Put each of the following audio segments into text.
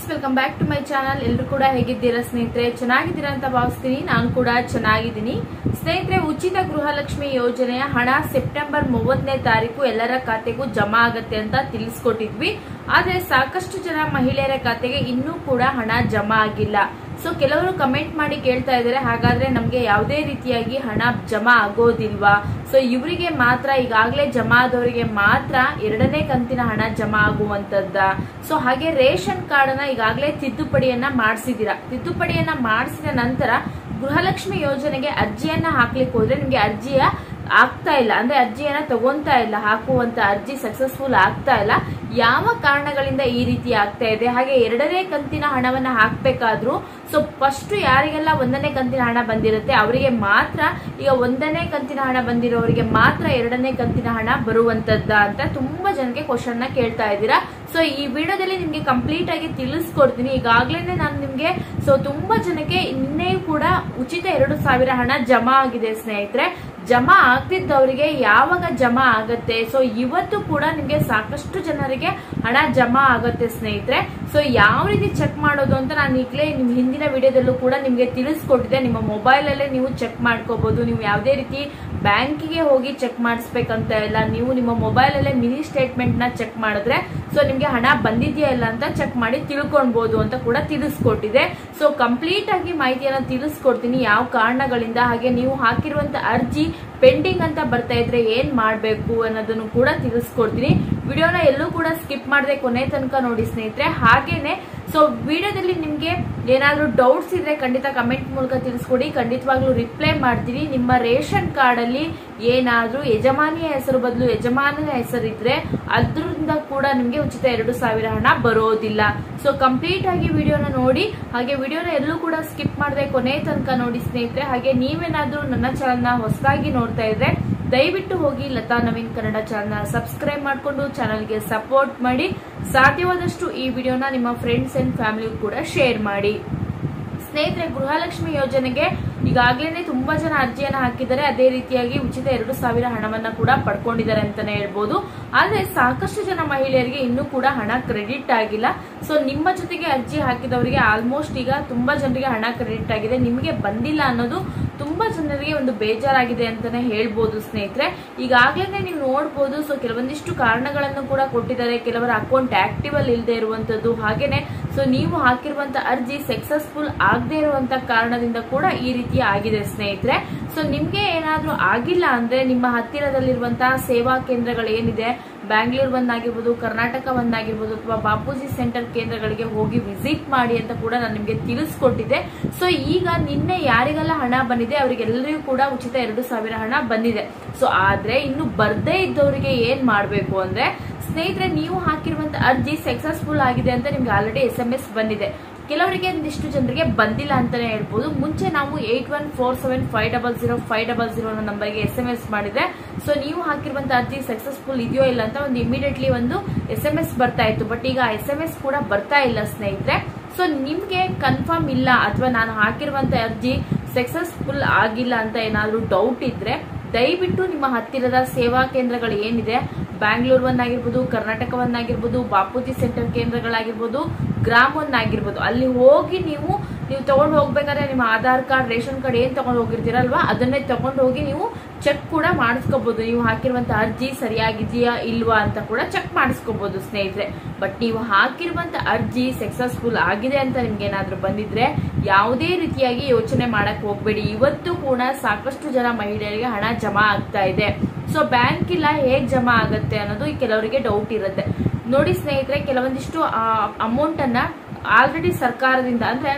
friends welcome back to my channel ಎಲ್ಲರೂ ಕೂಡ ಹೇಗಿದ್ದೀರಾ ಸ್ನೇಹಿತರೆ ಚೆನ್ನಾಗಿದ್ದೀರಾ ಅಂತ ಭಾವಿಸ್ತೀನಿ ನಾನು ಕೂಡ ಚೆನ್ನಾಗಿದ್ದೀನಿ ಸ್ನೇಹಿತರೆ ಉಚಿತ ಗೃಹಲಕ್ಷ್ಮಿ ಯೋಜನೆಯ ಹಣ ಸೆಪ್ಟೆಂಬರ್ ಮೂವತ್ತನೇ ತಾರೀಕು ಎಲ್ಲರ ಖಾತೆಗೂ ಜಮಾ ಆಗತ್ತೆ ಅಂತ ತಿಳಿಸ್ಕೊಟ್ಟಿದ್ವಿ ಆದ್ರೆ ಸಾಕಷ್ಟು ಜನ ಮಹಿಳೆಯರ ಖಾತೆಗೆ ಇನ್ನೂ ಕೂಡ ಹಣ ಜಮಾ ಆಗಿಲ್ಲ ಸೊ ಕೆಲವರು ಕಮೆಂಟ್ ಮಾಡಿ ಕೇಳ್ತಾ ಇದ್ದಾರೆ ಹಾಗಾದ್ರೆ ನಮ್ಗೆ ಯಾವುದೇ ರೀತಿಯಾಗಿ ಹಣ ಜಮಾ ಆಗೋದಿಲ್ವಾ ಸೊ ಇವರಿಗೆ ಮಾತ್ರ ಈಗಾಗಲೇ ಜಮಾ ಆದವರಿಗೆ ಮಾತ್ರ ಎರಡನೇ ಕಂತಿನ ಹಣ ಜಮಾ ಆಗುವಂತದ್ದ ಸೊ ಹಾಗೆ ರೇಷನ್ ಕಾರ್ಡ್ ಅನ್ನ ಈಗಾಗಲೇ ತಿದ್ದುಪಡಿಯನ್ನ ಮಾಡಿಸಿದೀರಾ ತಿದ್ದುಪಡಿಯನ್ನ ಮಾಡಿಸಿದ ನಂತರ ಗೃಹಲಕ್ಷ್ಮಿ ಯೋಜನೆಗೆ ಅರ್ಜಿಯನ್ನ ಹಾಕ್ಲಿಕ್ಕೆ ಹೋದ್ರೆ ನಿಮ್ಗೆ ಅರ್ಜಿಯ ಆಗ್ತಾ ಇಲ್ಲ ಅಂದ್ರೆ ಅರ್ಜಿಯನ್ನ ತಗೊಂತಾ ಇಲ್ಲ ಹಾಕುವಂತ ಅರ್ಜಿ ಸಕ್ಸಸ್ಫುಲ್ ಆಗ್ತಾ ಇಲ್ಲ ಯಾವ ಕಾರಣಗಳಿಂದ ಈ ರೀತಿ ಆಗ್ತಾ ಇದೆ ಹಾಗೆ ಎರಡನೇ ಕಂತಿನ ಹಣವನ್ನ ಹಾಕ್ಬೇಕಾದ್ರೂ ಸೊ ಫಸ್ಟ್ ಯಾರಿಗೆಲ್ಲ ಒಂದನೇ ಕಂತಿನ ಹಣ ಬಂದಿರುತ್ತೆ ಅವರಿಗೆ ಮಾತ್ರ ಈಗ ಒಂದನೇ ಕಂತಿನ ಹಣ ಬಂದಿರೋರಿಗೆ ಮಾತ್ರ ಎರಡನೇ ಕಂತಿನ ಹಣ ಬರುವಂತದ್ದ ಅಂತ ತುಂಬಾ ಜನಕ್ಕೆ ಕ್ವಶನ್ ನ ಕೇಳ್ತಾ ಇದ್ದೀರಾ ಸೊ ಈ ವಿಡಿಯೋದಲ್ಲಿ ನಿಮ್ಗೆ ಕಂಪ್ಲೀಟ್ ಆಗಿ ತಿಳಿಸ್ಕೊಡ್ತೀನಿ ಈಗಾಗ್ಲೇ ನಾನು ನಿಮ್ಗೆ ಸೊ ತುಂಬಾ ಜನಕ್ಕೆ ನಿನ್ನೆಯೂ ಕೂಡ ಉಚಿತ ಎರಡು ಸಾವಿರ ಹಣ ಜಮಾ ಆಗಿದೆ ಸ್ನೇಹಿತರೆ ಜಮಾ ಆಗ್ತಿದ್ದವರಿಗೆ ಯಾವಾಗ ಜಮಾ ಆಗತ್ತೆ ಸೊ ಇವತ್ತು ಕೂಡ ನಿಮ್ಗೆ ಸಾಕಷ್ಟು ಜನರಿಗೆ ಹಣ ಜಮಾ ಆಗತ್ತೆ ಸ್ನೇಹಿತರೆ ಸೊ ಯಾವ ರೀತಿ ಚೆಕ್ ಮಾಡೋದು ಅಂತ ನಾನು ಈಗಲೇ ನಿಮ್ ಹಿಂದಿನ ವಿಡಿಯೋದಲ್ಲೂ ಕೂಡ ನಿಮ್ಗೆ ತಿಳಿಸ್ಕೊಟ್ಟಿದ್ದೆ ನಿಮ್ಮ ಮೊಬೈಲ್ ಅಲ್ಲೇ ನೀವು ಚೆಕ್ ಮಾಡ್ಕೋಬಹುದು ನೀವು ಯಾವುದೇ ರೀತಿ ಬ್ಯಾಂಕಿಗೆ ಹೋಗಿ ಚೆಕ್ ಮಾಡಿಸ್ಬೇಕಂತ ಇಲ್ಲ ನೀವು ನಿಮ್ಮ ಮೊಬೈಲ್ ಅಲ್ಲೇ ಮಿನಿ ಸ್ಟೇಟ್ಮೆಂಟ್ ನ ಚೆಕ್ ಮಾಡಿದ್ರೆ ಸೊ ನಿಮ್ಗೆ ಹಣ ಬಂದಿದೆಯಾ ಇಲ್ಲ ಅಂತ ಚೆಕ್ ಮಾಡಿ ತಿಳ್ಕೊಳ್ಬಹುದು ಅಂತ ಕೂಡ ತಿಳಿಸ್ಕೊಟ್ಟಿದೆ ಸೊ ಕಂಪ್ಲೀಟ್ ಆಗಿ ಮಾಹಿತಿಯನ್ನ ತಿಳಿಸ್ಕೊಡ್ತೀನಿ ಯಾವ ಕಾರಣಗಳಿಂದ ಹಾಗೆ ನೀವು ಹಾಕಿರುವಂತ ಅರ್ಜಿ ಪೆಂಡಿಂಗ್ ಅಂತ ಬರ್ತಾ ಇದ್ರೆ ಏನ್ ಮಾಡ್ಬೇಕು ಅನ್ನೋದನ್ನು ಕೂಡ ತಿಳಿಸ್ಕೊಡ್ತೀನಿ ವಿಡಿಯೋನ ಎಲ್ಲೂ ಕೂಡ ಸ್ಕಿಪ್ ಮಾಡದೆ ಕೊನೆ ತನಕ ನೋಡಿ ಸ್ನೇಹಿತರೆ ಹಾಗೇನೆ ಸೊ ವಿಡಿಯೋದಲ್ಲಿ ನಿಮ್ಗೆ ಏನಾದ್ರೂ ಡೌಟ್ಸ್ ಇದ್ರೆ ಖಂಡಿತ ಕಮೆಂಟ್ ಮೂಲಕ ತಿಳಿಸ್ಕೊಡಿ ಖಂಡಿತವಾಗ್ಲೂ ರಿಪ್ಲೈ ಮಾಡ್ತೀನಿ ನಿಮ್ಮ ರೇಷನ್ ಕಾರ್ಡ್ ಅಲ್ಲಿ ಏನಾದ್ರೂ ಯಜಮಾನಿಯ ಹೆಸರು ಬದಲು ಯಜಮಾನನ ಹೆಸರಿದ್ರೆ ಅದ್ರಿಂದ ಕೂಡ ನಿಮ್ಗೆ ಉಚಿತ ಎರಡು ಸಾವಿರ ಹಣ ಬರೋದಿಲ್ಲ ಸೊ ಕಂಪ್ಲೀಟ್ ಆಗಿ ವಿಡಿಯೋನ ನೋಡಿ ಹಾಗೆ ವಿಡಿಯೋನ ಎಲ್ಲೂ ಕೂಡ ಸ್ಕಿಪ್ ಮಾಡದೆ ಕೊನೆ ತನಕ ನೋಡಿ ಸ್ನೇಹಿತರೆ ಹಾಗೆ ನೀವೇನಾದ್ರೂ ನನ್ನ ಚಾನಲ್ನ ಹೊಸದಾಗಿ ನೋಡ್ತಾ ಇದ್ರೆ ದಯವಿಟ್ಟು ಹೋಗಿ ಲತಾ ನವೀನ್ ಕನ್ನಡ ಚಾನಲ್ ಸಬ್ಸ್ಕ್ರೈಬ್ ಮಾಡಿಕೊಂಡು ಚಾನಲ್ಗೆ ಸಪೋರ್ಟ್ ಮಾಡಿ ಸಾಧ್ಯವಾದಷ್ಟು ಈ ವಿಡಿಯೋನ ನಿಮ್ಮ ಫ್ರೆಂಡ್ಸ್ ಅಂಡ್ ಫ್ಯಾಮಿಲಿಗೂ ಕೂಡ ಶೇರ್ ಮಾಡಿ ಸ್ನೇಹಿತರೆ ಗೃಹಲಕ್ಷ್ಮಿ ಯೋಜನೆಗೆ ಈಗಾಗಲೇ ತುಂಬಾ ಜನ ಅರ್ಜಿಯನ್ನ ಹಾಕಿದ್ದಾರೆ ಅದೇ ರೀತಿಯಾಗಿ ಉಚಿತ ಎರಡು ಸಾವಿರ ಹಣವನ್ನ ಕೂಡ ಪಡ್ಕೊಂಡಿದ್ದಾರೆ ಅಂತಾನೆ ಹೇಳ್ಬೋದು ಆದ್ರೆ ಸಾಕಷ್ಟು ಜನ ಮಹಿಳೆಯರಿಗೆ ಇನ್ನೂ ಕೂಡ ಹಣ ಕ್ರೆಡಿಟ್ ಆಗಿಲ್ಲ ಸೊ ನಿಮ್ಮ ಜೊತೆಗೆ ಅರ್ಜಿ ಹಾಕಿದವರಿಗೆ ಆಲ್ಮೋಸ್ಟ್ ಈಗ ತುಂಬಾ ಜನರಿಗೆ ಹಣ ಕ್ರೆಡಿಟ್ ಆಗಿದೆ ನಿಮಗೆ ಬಂದಿಲ್ಲ ಅನ್ನೋದು ತುಂಬಾ ಜನರಿಗೆ ಒಂದು ಬೇಜಾರಾಗಿದೆ ಅಂತಾನೆ ಹೇಳ್ಬೋದು ಸ್ನೇಹಿತರೆ ಈಗಾಗಲೇ ನೀವು ನೋಡ್ಬೋದು ಸೊ ಕೆಲವೊಂದಿಷ್ಟು ಕಾರಣಗಳನ್ನು ಕೂಡ ಕೊಟ್ಟಿದ್ದಾರೆ ಕೆಲವರ ಅಕೌಂಟ್ ಆಕ್ಟಿವ್ ಅಲ್ಲಿ ಇಲ್ಲದೆ ಇರುವಂತದ್ದು ಹಾಗೇನೆ ಸೊ ನೀವು ಹಾಕಿರುವಂತ ಅರ್ಜಿ ಸಕ್ಸಸ್ಫುಲ್ ಆಗದೆ ಇರುವಂತ ಕಾರಣದಿಂದ ಕೂಡ ಈ ರೀತಿ ಆಗಿದೆ ಸ್ನೇಹಿತರೆ ಸೊ ನಿಮ್ಗೆ ಏನಾದ್ರೂ ಆಗಿಲ್ಲ ಅಂದ್ರೆ ನಿಮ್ಮ ಹತ್ತಿರದಲ್ಲಿರುವಂತಹ ಸೇವಾ ಕೇಂದ್ರಗಳು ಏನಿದೆ ಬ್ಯಾಂಗ್ಳೂರ್ ಒಂದಾಗಿರ್ಬೋದು ಕರ್ನಾಟಕ ಒಂದಾಗಿರ್ಬೋದು ಅಥವಾ ಬಾಪೂಜಿ ಸೆಂಟರ್ ಕೇಂದ್ರಗಳಿಗೆ ಹೋಗಿ ವಿಸಿಟ್ ಮಾಡಿ ಅಂತ ಕೂಡ ನಾನು ನಿಮ್ಗೆ ತಿಳಿಸ್ಕೊಟ್ಟಿದ್ದೆ ಸೊ ಈಗ ನಿನ್ನೆ ಯಾರಿಗೆಲ್ಲ ಹಣ ಬಂದಿದೆ ಅವರಿಗೆಲ್ಲರಿಗೂ ಕೂಡ ಉಚಿತ ಎರಡು ಸಾವಿರ ಹಣ ಬಂದಿದೆ ಸೊ ಆದ್ರೆ ಇನ್ನು ಬರ್ದೇ ಇದ್ದವರಿಗೆ ಏನ್ ಮಾಡ್ಬೇಕು ಅಂದ್ರೆ ಸ್ನೇಹಿತರೆ ನೀವು ಹಾಕಿರುವಂತ ಅರ್ಜಿ ಸಕ್ಸಸ್ಫುಲ್ ಆಗಿದೆ ಅಂತ ನಿಮ್ಗೆ ಆಲ್ರೆಡಿ ಎಸ್ ಎಂ ಎಸ್ ಬಂದಿದೆ ಕೆಲವರಿಗೆ ಒಂದಿಷ್ಟು ಜನರಿಗೆ ಬಂದಿಲ್ಲ ಅಂತಾನೆ ಹೇಳ್ಬೋದು ಮುಂಚೆ ನಾವು eight one four seven five double zero five double zero ಅನ್ನೋ ನಂಬರ್ಗೆ ಎಸ್ ಎಂ ಎಸ್ ಮಾಡಿದ್ರೆ ಸೊ ನೀವು ಹಾಕಿರುವಂತ ಅರ್ಜಿ ಸಕ್ಸಸ್ಫುಲ್ ಇದೆಯೋ ಇಲ್ಲ ಅಂತ ಒಂದು ಇಮಿಡಿಯೇಟ್ಲಿ ಒಂದು ಎಸ್ ಎಂ ಎಸ್ ಬರ್ತಾ ಇತ್ತು ಬಟ್ ಈಗ ಎಸ್ ಎಂ ಎಸ್ ಕೂಡ ಬರ್ತಾ ಇಲ್ಲ ಸ್ನೇಹಿತರೆ ಸೊ ನಿಮ್ಗೆ ಕನ್ಫರ್ಮ್ ಇಲ್ಲ ಅಥವಾ ನಾನು ಹಾಕಿರುವಂತ ಅರ್ಜಿ ಸಕ್ಸಸ್ಫುಲ್ ಆಗಿಲ್ಲ ಅಂತ ಏನಾದ್ರೂ ಡೌಟ್ ಇದ್ರೆ ದಯವಿಟ್ಟು ನಿಮ್ಮ ಹತ್ತಿರದ ಸೇವಾ ಕೇಂದ್ರಗಳು ಏನಿದೆ ಬ್ಯಾಂಗ್ಳೂರ್ ಒಂದಾಗಿರ್ಬೋದು ಕರ್ನಾಟಕ ಒಂದಾಗಿರ್ಬೋದು ಬಾಪೂಜಿ ಸೆಂಟರ್ ಕೇಂದ್ರಗಳಾಗಿರ್ಬೋದು ಗ್ರಾಮ್ ಒಂದಾಗಿರ್ಬೋದು ಅಲ್ಲಿ ಹೋಗಿ ನೀವು ನೀವು ತಗೊಂಡು ಹೋಗ್ಬೇಕಾದ್ರೆ ನಿಮ್ಮ ಆಧಾರ್ ಕಾರ್ಡ್ ರೇಷನ್ ಕಾರ್ಡ್ ಏನ್ ತಗೊಂಡು ಹೋಗಿರ್ತೀರಲ್ವಾ ಅದನ್ನೇ ತಗೊಂಡು ಹೋಗಿ ನೀವು ಚೆಕ್ ಕೂಡ ಮಾಡಿಸ್ಕೋಬಹುದು ನೀವು ಹಾಕಿರುವಂತ ಅರ್ಜಿ ಸರಿಯಾಗಿದೆಯಾ ಇಲ್ವಾ ಅಂತ ಕೂಡ ಚೆಕ್ ಮಾಡಿಸ್ಕೋಬಹುದು ಸ್ನೇಹಿತರೆ ಬಟ್ ನೀವು ಹಾಕಿರುವಂತ ಅರ್ಜಿ ಸಕ್ಸಸ್ಫುಲ್ ಆಗಿದೆ ಅಂತ ನಿಮ್ಗೆ ಏನಾದ್ರೂ ಬಂದಿದ್ರೆ ಯಾವುದೇ ರೀತಿಯಾಗಿ ಯೋಚನೆ ಮಾಡಕ್ ಹೋಗ್ಬೇಡಿ ಇವತ್ತು ಕೂಡ ಸಾಕಷ್ಟು ಜನ ಮಹಿಳೆಯರಿಗೆ ಹಣ ಜಮಾ ಆಗ್ತಾ ಇದೆ ಸೊ ಬ್ಯಾಂಕ್ ಇಲ್ಲ ಹೇಗ್ ಜಮಾ ಆಗತ್ತೆ ಅನ್ನೋದು ಕೆಲವರಿಗೆ ಡೌಟ್ ಇರುತ್ತೆ ನೋಡಿ ಸ್ನೇಹಿತರೆ ಕೆಲವೊಂದಿಷ್ಟು ಅಮೌಂಟ್ ಅನ್ನ ಆಲ್ರೆಡಿ ಸರ್ಕಾರದಿಂದ ಅಂದ್ರೆ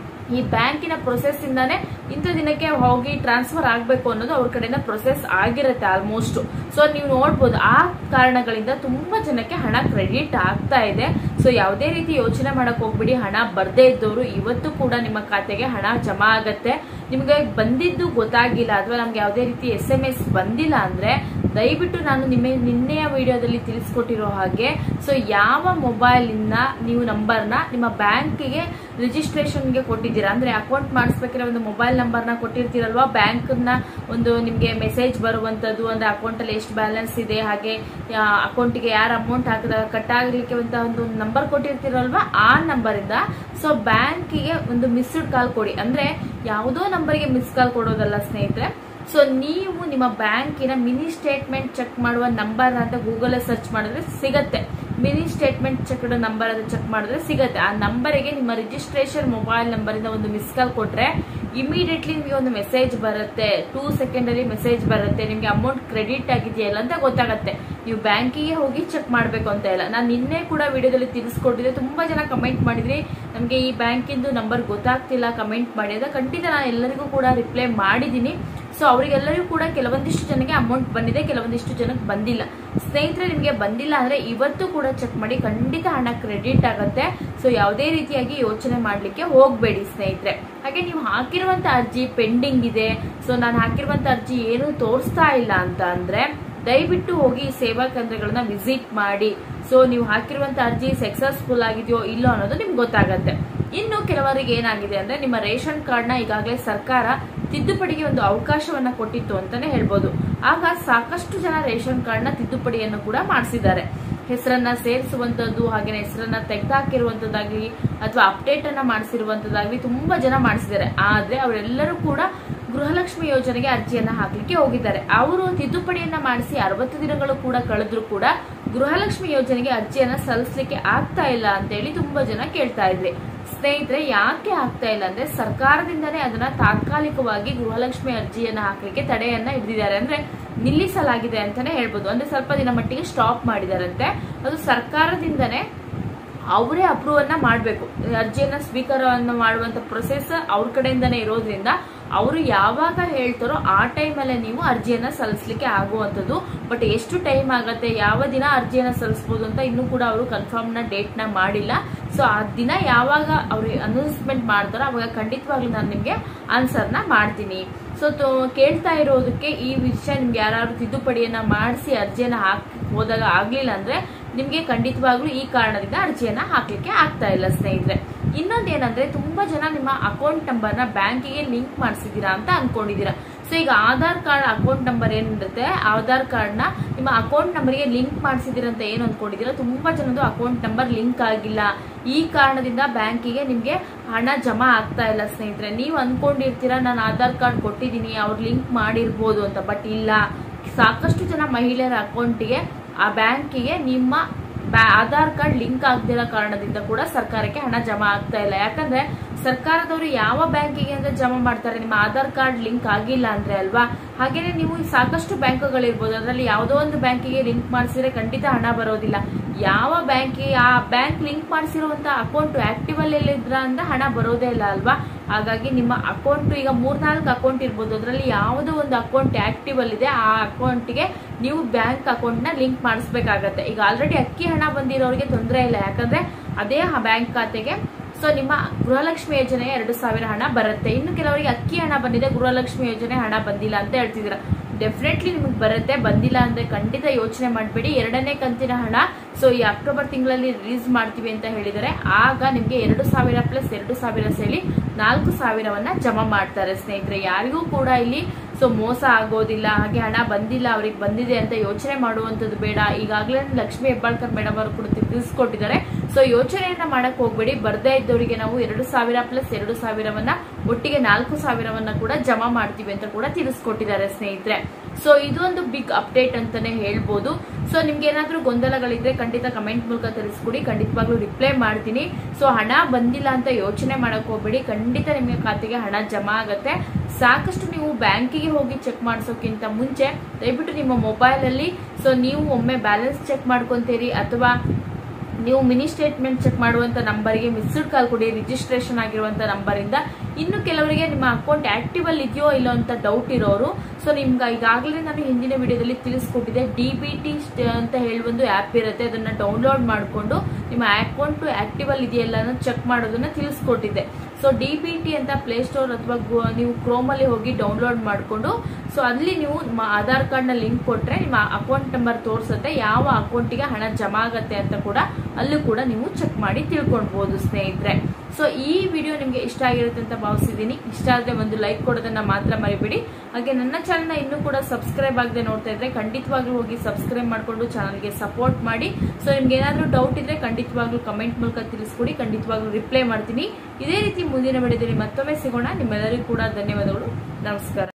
ಈ ಬ್ಯಾಂಕಿನ ಪ್ರೊಸೆಸ್ ಇಂದಾನೆ ಇಂಥ ದಿನಕ್ಕೆ ಹೋಗಿ ಟ್ರಾನ್ಸ್ಫರ್ ಆಗಬೇಕು ಅನ್ನೋದು ಅವ್ರ ಕಡೆಯಿಂದ ಪ್ರೊಸೆಸ್ ಆಗಿರುತ್ತೆ ಆಲ್ಮೋಸ್ಟ್ ಸೊ ನೀವು ನೋಡ್ಬೋದು ಆ ಕಾರಣಗಳಿಂದ ತುಂಬಾ ಜನಕ್ಕೆ ಹಣ ಕ್ರೆಡಿಟ್ ಆಗ್ತಾ ಇದೆ ಸೊ ಯಾವುದೇ ರೀತಿ ಯೋಚನೆ ಮಾಡಕ್ ಹೋಗ್ಬಿಡಿ ಹಣ ಬರ್ದೇ ಇದ್ದವರು ಇವತ್ತು ಕೂಡ ನಿಮ್ಮ ಖಾತೆಗೆ ಹಣ ಜಮಾ ಆಗತ್ತೆ ನಿಮ್ಗೆ ಬಂದಿದ್ದು ಗೊತ್ತಾಗಿಲ್ಲ ಅಥವಾ ನಮ್ಗೆ ಯಾವುದೇ ರೀತಿ ಎಸ್ ಎಂ ಎಸ್ ಬಂದಿಲ್ಲ ಅಂದ್ರೆ ದಯವಿಟ್ಟು ನಾನು ನಿಮ್ಮ ನಿನ್ನೆಯ ವಿಡಿಯೋದಲ್ಲಿ ತಿಳಿಸ್ಕೊಟ್ಟಿರೋ ಹಾಗೆ ಸೊ ಯಾವ ಮೊಬೈಲಿಂದ ನೀವು ನಂಬರ್ನ ನಿಮ್ಮ ಬ್ಯಾಂಕಿಗೆ ರಿಜಿಸ್ಟ್ರೇಷನ್ಗೆ ಕೊಟ್ಟಿದ್ದೀರಾ ಅಂದ್ರೆ ಅಕೌಂಟ್ ಮಾಡಿಸ್ಬೇಕಿರೋ ಒಂದು ಮೊಬೈಲ್ ನಂಬರ್ನ ಕೊಟ್ಟಿರ್ತೀರಲ್ವಾ ಬ್ಯಾಂಕ್ನ ಒಂದು ನಿಮಗೆ ಮೆಸೇಜ್ ಬರುವಂಥದ್ದು ಅಂದ್ರೆ ಅಕೌಂಟಲ್ಲಿ ಎಷ್ಟು ಬ್ಯಾಲೆನ್ಸ್ ಇದೆ ಹಾಗೆ ಅಕೌಂಟಿಗೆ ಯಾರು ಅಮೌಂಟ್ ಹಾಕಿದಾಗ ಕಟ್ ಆಗಲಿಕ್ಕೆ ಅಂತ ಒಂದು ನಂಬರ್ ಕೊಟ್ಟಿರ್ತೀರಲ್ವಾ ಆ ನಂಬರಿಂದ ಸೊ ಬ್ಯಾಂಕಿಗೆ ಒಂದು ಮಿಸ್ಡ್ ಕಾಲ್ ಕೊಡಿ ಅಂದ್ರೆ ಯಾವುದೋ ನಂಬರ್ಗೆ ಮಿಸ್ ಕಾಲ್ ಕೊಡೋದಲ್ಲ ಸ್ನೇಹಿತರೆ ಸೊ ನೀವು ನಿಮ್ಮ ಬ್ಯಾಂಕಿನ ಮಿನಿ ಸ್ಟೇಟ್ಮೆಂಟ್ ಚೆಕ್ ಮಾಡುವ ನಂಬರ್ ಅಂತ ಗೂಗಲ್ ಸರ್ಚ್ ಮಾಡಿದ್ರೆ ಸಿಗತ್ತೆ ಮಿನಿ ಸ್ಟೇಟ್ಮೆಂಟ್ ಚೆಕ್ ನಂಬರ್ ಅಂತ ಚೆಕ್ ಮಾಡಿದ್ರೆ ಸಿಗತ್ತೆ ಆ ನಂಬರಿಗೆ ನಿಮ್ಮ ರಿಜಿಸ್ಟ್ರೇಷನ್ ಮೊಬೈಲ್ ನಂಬರ್ ಇಂದ ಒಂದು ಮಿಸ್ ಕಾಲ್ ಕೊಟ್ರೆ ಇಮಿಡಿಯೇಟ್ಲಿ ನಿಮಗೆ ಒಂದು ಮೆಸೇಜ್ ಬರುತ್ತೆ ಟೂ ಸೆಕೆಂಡ್ ಅಲ್ಲಿ ಮೆಸೇಜ್ ಬರುತ್ತೆ ನಿಮಗೆ ಅಮೌಂಟ್ ಕ್ರೆಡಿಟ್ ಆಗಿದೆಯಲ್ಲ ಅಂತ ಗೊತ್ತಾಗತ್ತೆ ನೀವು ಬ್ಯಾಂಕಿಗೆ ಹೋಗಿ ಚೆಕ್ ಮಾಡಬೇಕು ಅಂತ ಇಲ್ಲ ನಾನು ನಿನ್ನೆ ಕೂಡ ವಿಡಿಯೋದಲ್ಲಿ ತಿಳಿಸ್ಕೊಟ್ಟಿದ್ದೆ ತುಂಬಾ ಜನ ಕಮೆಂಟ್ ಮಾಡಿದ್ರಿ ನಮಗೆ ಈ ಬ್ಯಾಂಕಿಂದು ನಂಬರ್ ಗೊತ್ತಾಗ್ತಿಲ್ಲ ಕಮೆಂಟ್ ಮಾಡಿ ಅಂತ ಖಂಡಿತ ನಾನು ಎಲ್ಲರಿಗೂ ಕೂಡ ರಿಪ್ಲೈ ಮಾಡಿದ್ದೀನಿ ಸೊ ಅವರಿಗೆಲ್ಲರಿಗೂ ಕೂಡ ಕೆಲವೊಂದಿಷ್ಟು ಜನಕ್ಕೆ ಅಮೌಂಟ್ ಬಂದಿದೆ ಕೆಲವೊಂದಿಷ್ಟು ಜನಕ್ಕೆ ಬಂದಿಲ್ಲ ಸ್ನೇಹಿತರೆ ನಿಮಗೆ ಬಂದಿಲ್ಲ ಅಂದ್ರೆ ಇವತ್ತು ಕೂಡ ಚೆಕ್ ಮಾಡಿ ಖಂಡಿತ ಹಣ ಕ್ರೆಡಿಟ್ ಆಗುತ್ತೆ ಸೊ ಯಾವುದೇ ರೀತಿಯಾಗಿ ಯೋಚನೆ ಮಾಡಲಿಕ್ಕೆ ಹೋಗಬೇಡಿ ಸ್ನೇಹಿತರೆ ಹಾಗೆ ನೀವು ಹಾಕಿರುವಂತ ಅರ್ಜಿ ಪೆಂಡಿಂಗ್ ಇದೆ ಸೊ ನಾನು ಹಾಕಿರುವಂತ ಅರ್ಜಿ ಏನು ತೋರಿಸ್ತಾ ಇಲ್ಲ ಅಂತ ಅಂದ್ರೆ ದಯವಿಟ್ಟು ಹೋಗಿ ಸೇವಾ ಕೇಂದ್ರಗಳನ್ನ ವಿಸಿಟ್ ಮಾಡಿ ಸೊ ನೀವು ಹಾಕಿರುವಂತ ಅರ್ಜಿ ಸಕ್ಸಸ್ಫುಲ್ ಆಗಿದೆಯೋ ಇಲ್ಲೋ ಅನ್ನೋದು ನಿಮ್ಗೆ ಗೊತ್ತಾಗತ್ತೆ ಇನ್ನು ಕೆಲವರಿಗೆ ಏನಾಗಿದೆ ಅಂದ್ರೆ ನಿಮ್ಮ ರೇಷನ್ ಕಾರ್ಡ್ನ ಈಗಾಗಲೇ ಸರ್ಕಾರ ತಿದ್ದುಪಡಿಗೆ ಒಂದು ಅವಕಾಶವನ್ನ ಕೊಟ್ಟಿತ್ತು ಅಂತಾನೆ ಹೇಳ್ಬೋದು ಆಗ ಸಾಕಷ್ಟು ಜನ ರೇಷನ್ ಕಾರ್ಡ್ನ ತಿದ್ದುಪಡಿಯನ್ನು ಕೂಡ ಮಾಡಿಸಿದ್ದಾರೆ ಹೆಸರನ್ನ ಸೇರಿಸುವಂತದ್ದು ಹಾಗೆ ಹೆಸರನ್ನ ತೆಗೆದಾಕಿರುವಂತದ್ದಾಗ್ಲಿ ಅಥವಾ ಅಪ್ಡೇಟ್ ಅನ್ನ ಮಾಡಿಸಿರುವಂತದ್ದಾಗ್ಲಿ ತುಂಬಾ ಜನ ಮಾಡಿಸಿದ್ದಾರೆ ಆದ್ರೆ ಅವರೆಲ್ಲರೂ ಕೂಡ ಗೃಹಲಕ್ಷ್ಮಿ ಯೋಜನೆಗೆ ಅರ್ಜಿಯನ್ನ ಹಾಕ್ಲಿಕ್ಕೆ ಹೋಗಿದ್ದಾರೆ ಅವರು ತಿದ್ದುಪಡಿಯನ್ನ ಮಾಡಿಸಿ ಅರವತ್ತು ದಿನಗಳು ಕೂಡ ಕಳೆದ್ರು ಕೂಡ ಗೃಹಲಕ್ಷ್ಮಿ ಯೋಜನೆಗೆ ಅರ್ಜಿಯನ್ನ ಸಲ್ಲಿಸಲಿಕ್ಕೆ ಆಗ್ತಾ ಇಲ್ಲ ಅಂತ ಹೇಳಿ ತುಂಬಾ ಜನ ಕೇಳ್ತಾ ಇದ್ರಿ ಸ್ನೇಹಿತರೆ ಯಾಕೆ ಆಗ್ತಾ ಇಲ್ಲ ಅಂದ್ರೆ ಸರ್ಕಾರದಿಂದನೇ ಅದನ್ನ ತಾತ್ಕಾಲಿಕವಾಗಿ ಗೃಹಲಕ್ಷ್ಮಿ ಅರ್ಜಿಯನ್ನ ಹಾಕ್ಲಿಕ್ಕೆ ತಡೆಯನ್ನ ಹಿಡಿದಿದ್ದಾರೆ ಅಂದ್ರೆ ನಿಲ್ಲಿಸಲಾಗಿದೆ ಅಂತಾನೆ ಹೇಳ್ಬೋದು ಅಂದ್ರೆ ಸ್ವಲ್ಪ ದಿನ ಮಟ್ಟಿಗೆ ಸ್ಟಾಪ್ ಮಾಡಿದಾರಂತೆ ಅದು ಸರ್ಕಾರದಿಂದನೇ ಅವರೇ ಅಪ್ರೂವ್ ಅನ್ನ ಮಾಡಬೇಕು ಅರ್ಜಿಯನ್ನ ಸ್ವೀಕಾರವನ್ನು ಮಾಡುವಂತ ಪ್ರೊಸೆಸ್ ಅವ್ರ ಕಡೆಯಿಂದನೇ ಇರೋದ್ರಿಂದ ಅವರು ಯಾವಾಗ ಹೇಳ್ತಾರೋ ಆ ಟೈಮಲ್ಲೇ ನೀವು ಅರ್ಜಿಯನ್ನ ಸಲ್ಲಿಸಲಿಕ್ಕೆ ಆಗುವಂಥದ್ದು ಬಟ್ ಎಷ್ಟು ಟೈಮ್ ಆಗತ್ತೆ ಯಾವ ದಿನ ಅರ್ಜಿಯನ್ನ ಸಲ್ಲಿಸಬಹುದು ಅಂತ ಇನ್ನೂ ಕೂಡ ಅವರು ಕನ್ಫರ್ಮ್ ನ ಡೇಟ್ ನ ಮಾಡಿಲ್ಲ ಸೊ ಆ ದಿನ ಯಾವಾಗ ಅವ್ರು ಅನೌನ್ಸ್ಮೆಂಟ್ ಮಾಡ್ತಾರೋ ಅವಾಗ ಖಂಡಿತವಾಗ್ಲೂ ನಾನು ನಿಮ್ಗೆ ಆನ್ಸರ್ ನ ಮಾಡ್ತೀನಿ ಸೊ ಕೇಳ್ತಾ ಇರೋದಕ್ಕೆ ಈ ವಿಷಯ ನಿಮ್ಗೆ ಯಾರು ತಿದ್ದುಪಡಿಯನ್ನ ಮಾಡಿಸಿ ಅರ್ಜಿಯನ್ನ ಹಾಕಿ ಹೋದಾಗ ಆಗ್ಲಿಲ್ಲ ಅಂದ್ರೆ ನಿಮ್ಗೆ ಖಂಡಿತವಾಗ್ಲೂ ಈ ಕಾರಣದಿಂದ ಅರ್ಜಿಯನ್ನ ಹಾಕ್ಲಿಕ್ಕೆ ಆಗ್ತಾ ಇಲ್ಲ ಸ್ನೇಹಿತರೆ ಇನ್ನೊಂದೇನಂದ್ರೆ ತುಂಬಾ ಜನ ನಿಮ್ಮ ಅಕೌಂಟ್ ನಂಬರ್ನ ಬ್ಯಾಂಕಿಗೆ ಲಿಂಕ್ ಮಾಡಿಸಿದೀರಾ ಅಂತ ಅನ್ಕೊಂಡಿದೀರಾ ಸೊ ಈಗ ಆಧಾರ್ ಕಾರ್ಡ್ ಅಕೌಂಟ್ ನಂಬರ್ ಏನಿರುತ್ತೆ ಆಧಾರ್ ಕಾರ್ಡ್ನ ನಿಮ್ಮ ಅಕೌಂಟ್ ನಂಬರ್ಗೆ ಲಿಂಕ್ ಮಾಡಿಸಿದಿರ ಅಂತ ಏನು ಅನ್ಕೊಂಡಿದ್ದೀರಾ ತುಂಬಾ ಜನದ್ದು ಅಕೌಂಟ್ ನಂಬರ್ ಲಿಂಕ್ ಆಗಿಲ್ಲ ಈ ಕಾರಣದಿಂದ ಬ್ಯಾಂಕಿಗೆ ನಿಮ್ಗೆ ಹಣ ಜಮಾ ಆಗ್ತಾ ಇಲ್ಲ ಸ್ನೇಹಿತರೆ ನೀವು ಅನ್ಕೊಂಡಿರ್ತೀರಾ ನಾನು ಆಧಾರ್ ಕಾರ್ಡ್ ಕೊಟ್ಟಿದ್ದೀನಿ ಅವ್ರು ಲಿಂಕ್ ಮಾಡಿರ್ಬೋದು ಅಂತ ಬಟ್ ಇಲ್ಲ ಸಾಕಷ್ಟು ಜನ ಮಹಿಳೆಯರ ಅಕೌಂಟಿಗೆ ಆ ಬ್ಯಾಂಕಿಗೆ ನಿಮ್ಮ ಆಧಾರ್ ಕಾರ್ಡ್ ಲಿಂಕ್ ಆಗದಿರೋ ಕಾರಣದಿಂದ ಕೂಡ ಸರ್ಕಾರಕ್ಕೆ ಹಣ ಜಮಾ ಆಗ್ತಾ ಇಲ್ಲ ಯಾಕಂದ್ರೆ ಸರ್ಕಾರದವರು ಯಾವ ಬ್ಯಾಂಕಿಗೆ ಅಂತ ಜಮಾ ಮಾಡ್ತಾರೆ ನಿಮ್ಮ ಆಧಾರ್ ಕಾರ್ಡ್ ಲಿಂಕ್ ಆಗಿಲ್ಲ ಅಂದ್ರೆ ಅಲ್ವಾ ಹಾಗೇನೆ ನೀವು ಸಾಕಷ್ಟು ಬ್ಯಾಂಕ್ಗಳಿರ್ಬೋದು ಅದರಲ್ಲಿ ಯಾವುದೋ ಒಂದು ಬ್ಯಾಂಕಿಗೆ ಲಿಂಕ್ ಮಾಡಿಸಿದ್ರೆ ಖಂಡಿತ ಹಣ ಬರೋದಿಲ್ಲ ಯಾವ ಬ್ಯಾಂಕಿಗೆ ಆ ಬ್ಯಾಂಕ್ ಲಿಂಕ್ ಮಾಡಿಸಿರುವಂತ ಅಕೌಂಟ್ ಆಕ್ಟಿವ್ ಅಲ್ಲಿ ಇದ್ರ ಅಂತ ಹಣ ಬರೋದೇ ಇಲ್ಲ ಅಲ್ವಾ ಹಾಗಾಗಿ ನಿಮ್ಮ ಅಕೌಂಟ್ ಈಗ ಮೂರ್ನಾಲ್ಕು ಅಕೌಂಟ್ ಇರ್ಬೋದು ಅದರಲ್ಲಿ ಯಾವುದೋ ಒಂದು ಅಕೌಂಟ್ ಆಕ್ಟಿವ್ ಅಲ್ಲಿ ಇದೆ ಆ ಅಕೌಂಟ್ಗೆ ನೀವು ಬ್ಯಾಂಕ್ ಅಕೌಂಟ್ ನ ಲಿಂಕ್ ಮಾಡಿಸ್ಬೇಕಾಗತ್ತೆ ಈಗ ಆಲ್ರೆಡಿ ಅಕ್ಕಿ ಹಣ ಬಂದಿರೋರಿಗೆ ತೊಂದರೆ ಇಲ್ಲ ಯಾಕಂದ್ರೆ ಅದೇ ಬ್ಯಾಂಕ್ ಖಾತೆಗೆ ಸೊ ನಿಮ್ಮ ಗೃಹಲಕ್ಷ್ಮಿ ಯೋಜನೆ ಎರಡು ಸಾವಿರ ಹಣ ಬರುತ್ತೆ ಇನ್ನು ಕೆಲವರಿಗೆ ಅಕ್ಕಿ ಹಣ ಬಂದಿದೆ ಗೃಹಲಕ್ಷ್ಮಿ ಯೋಜನೆ ಹಣ ಬಂದಿಲ್ಲ ಅಂತ ಹೇಳ್ತಿದ್ದೀರಾ ಡೆಫಿನೆಟ್ಲಿ ನಿಮಗೆ ಬರುತ್ತೆ ಬಂದಿಲ್ಲ ಅಂದ್ರೆ ಖಂಡಿತ ಯೋಚನೆ ಮಾಡಬೇಡಿ ಎರಡನೇ ಕಂತಿನ ಹಣ ಸೊ ಈ ಅಕ್ಟೋಬರ್ ತಿಂಗಳಲ್ಲಿ ರಿಲೀಸ್ ಮಾಡ್ತೀವಿ ಅಂತ ಹೇಳಿದರೆ ಆಗ ನಿಮಗೆ ಎರಡು ಸಾವಿರ ಪ್ಲಸ್ ಎರಡು ಸಾವಿರ ಸೇರಿ ನಾಲ್ಕು ಸಾವಿರವನ್ನ ಜಮಾ ಮಾಡ್ತಾರೆ ಸ್ನೇಹಿತರೆ ಯಾರಿಗೂ ಕೂಡ ಇಲ್ಲಿ ಸೊ ಮೋಸ ಆಗೋದಿಲ್ಲ ಹಾಗೆ ಹಣ ಬಂದಿಲ್ಲ ಅವ್ರಿಗೆ ಬಂದಿದೆ ಅಂತ ಯೋಚನೆ ಮಾಡುವಂಥದ್ದು ಬೇಡ ಈಗಾಗಲೇ ಲಕ್ಷ್ಮೀ ಹೆಬ್ಬಾಳ್ಕರ್ ಮೇಡಮ್ ಅವರು ಕೂಡ ತಿಳಿಸ್ಕೊಟ್ಟಿದ್ದಾರೆ ಸೊ ಯೋಚನೆಯನ್ನ ಮಾಡಕ್ ಹೋಗ್ಬೇಡಿ ಬರ್ದೇ ಇದ್ದವರಿಗೆ ನಾವು ಎರಡು ಸಾವಿರ ಪ್ಲಸ್ ಎರಡು ಸಾವಿರವನ್ನ ಒಟ್ಟಿಗೆ ನಾಲ್ಕು ಸಾವಿರವನ್ನ ಕೂಡ ಜಮಾ ಮಾಡ್ತೀವಿ ಅಂತ ಕೂಡ ತಿಳಿಸ್ಕೊಟ್ಟಿದ್ದಾರೆ ಸ್ನೇಹಿತರೆ ಸೊ ಇದೊಂದು ಬಿಗ್ ಅಪ್ಡೇಟ್ ಅಂತಾನೆ ಹೇಳ್ಬೋದು ಸೊ ನಿಮ್ಗೆ ಏನಾದ್ರೂ ಗೊಂದಲಗಳಿದ್ರೆ ಖಂಡಿತ ಕಮೆಂಟ್ ಮೂಲಕ ತಿಳಿಸ್ಕೊಡಿ ಖಂಡಿತವಾಗ್ಲೂ ರಿಪ್ಲೈ ಮಾಡ್ತೀನಿ ಸೊ ಹಣ ಬಂದಿಲ್ಲ ಅಂತ ಯೋಚನೆ ಮಾಡಕ್ ಹೋಗ್ಬೇಡಿ ಖಂಡಿತ ನಿಮಗೆ ಖಾತೆಗೆ ಹಣ ಜಮಾ ಆಗತ್ತೆ ಸಾಕಷ್ಟು ನೀವು ಬ್ಯಾಂಕಿಗೆ ಹೋಗಿ ಚೆಕ್ ಮಾಡಿಸೋಕ್ಕಿಂತ ಮುಂಚೆ ದಯವಿಟ್ಟು ನಿಮ್ಮ ಮೊಬೈಲ್ ಅಲ್ಲಿ ಸೊ ನೀವು ಒಮ್ಮೆ ಬ್ಯಾಲೆನ್ಸ್ ಚೆಕ್ ಮಾಡ್ಕೊಂತೀರಿ ಅಥವಾ ನೀವು ಮಿನಿ ಸ್ಟೇಟ್ಮೆಂಟ್ ಚೆಕ್ ಮಾಡುವಂತ ನಂಬರ್ಗೆ ಮಿಸ್ಡ್ ಕಾಲ್ ಕೊಡಿ ರಿಜಿಸ್ಟ್ರೇಷನ್ ಆಗಿರುವಂತ ನಂಬರ್ ಇಂದ ಇನ್ನು ಕೆಲವರಿಗೆ ನಿಮ್ಮ ಅಕೌಂಟ್ ಆಕ್ಟಿವ್ ಅಲ್ಲಿ ಇದೆಯೋ ಇಲ್ಲೋ ಅಂತ ಡೌಟ್ ಇರೋರು ಸೊ ನಿಮ್ಗೆ ಈಗಾಗಲೇ ನಾನು ಹಿಂದಿನ ವಿಡಿಯೋದಲ್ಲಿ ತಿಳಿಸ್ಕೊಟ್ಟಿದ್ದೆ ಡಿ ಬಿ ಟಿ ಅಂತ ಹೇಳಿ ಒಂದು ಆ್ಯಪ್ ಇರುತ್ತೆ ಅದನ್ನ ಡೌನ್ಲೋಡ್ ಮಾಡಿಕೊಂಡು ನಿಮ್ಮ ಅಕೌಂಟ್ ಆಕ್ಟಿವ್ ಅಲ್ಲಿ ಇದೆಯಲ್ಲ ಚೆಕ್ ಮಾಡೋದನ್ನ ತಿಳಿಸ್ಕೊಟ್ಟಿದ್ದೆ ಸೊ ಡಿ ಬಿ ಟಿ ಅಂತ ಪ್ಲೇಸ್ಟೋರ್ ಅಥವಾ ಗು- ನೀವು ಕ್ರೋಮಲ್ಲಿ ಹೋಗಿ ಡೌನ್ಲೋಡ್ ಮಾಡಿಕೊಂಡು ಸೊ ಅಲ್ಲಿ ನೀವು ನಿಮ್ಮ ಆಧಾರ್ ಕಾರ್ಡ್ನ ಲಿಂಕ್ ಕೊಟ್ಟರೆ ನಿಮ್ಮ ಅಕೌಂಟ್ ನಂಬರ್ ತೋರಿಸುತ್ತೆ ಯಾವ ಅಕೌಂಟಿಗೆ ಹಣ ಜಮಾ ಆಗತ್ತೆ ಅಂತ ಕೂಡ ಅಲ್ಲೂ ಕೂಡ ನೀವು ಚೆಕ್ ಮಾಡಿ ತಿಳ್ಕೊಳ್ಬಹುದು ಸ್ನೇಹಿತರೆ ಸೊ ಈ ವಿಡಿಯೋ ನಿಮಗೆ ಇಷ್ಟ ಆಗಿರುತ್ತೆ ಅಂತ ಭಾವಿಸಿದ್ದೀನಿ ಇಷ್ಟ ಆದರೆ ಒಂದು ಲೈಕ್ ಕೊಡೋದನ್ನ ಮಾತ್ರ ಮರಿಬೇಡಿ ಹಾಗೆ ನನ್ನ ಚಾನಲ್ನ ಇನ್ನೂ ಕೂಡ ಸಬ್ಸ್ಕ್ರೈಬ್ ಆಗದೆ ನೋಡ್ತಾ ಇದ್ರೆ ಖಂಡಿತವಾಗ್ಲೂ ಹೋಗಿ ಸಬ್ಸ್ಕ್ರೈಬ್ ಮಾಡಿಕೊಂಡು ಚಾನಲ್ಗೆ ಸಪೋರ್ಟ್ ಮಾಡಿ ಸೊ ನಿಮ್ಗೆ ಏನಾದರೂ ಡೌಟ್ ಇದ್ರೆ ಖಂಡಿತವಾಗ್ಲೂ ಕಮೆಂಟ್ ಮೂಲಕ ತಿಳಿಸ್ಕೊಡಿ ಖಂಡಿತವಾಗ್ಲೂ ರಿಪ್ಲೈ ಮಾಡ್ತೀನಿ ಇದೇ ರೀತಿ ಮುಂದಿನ ವಿಡಿಯೋದಲ್ಲಿ ಮತ್ತೊಮ್ಮೆ ಸಿಗೋಣ ನಿಮ್ಮೆಲ್ಲರಿಗೂ ಕೂಡ ಧನ್ಯವಾದಗಳು ನಮಸ್ಕಾರ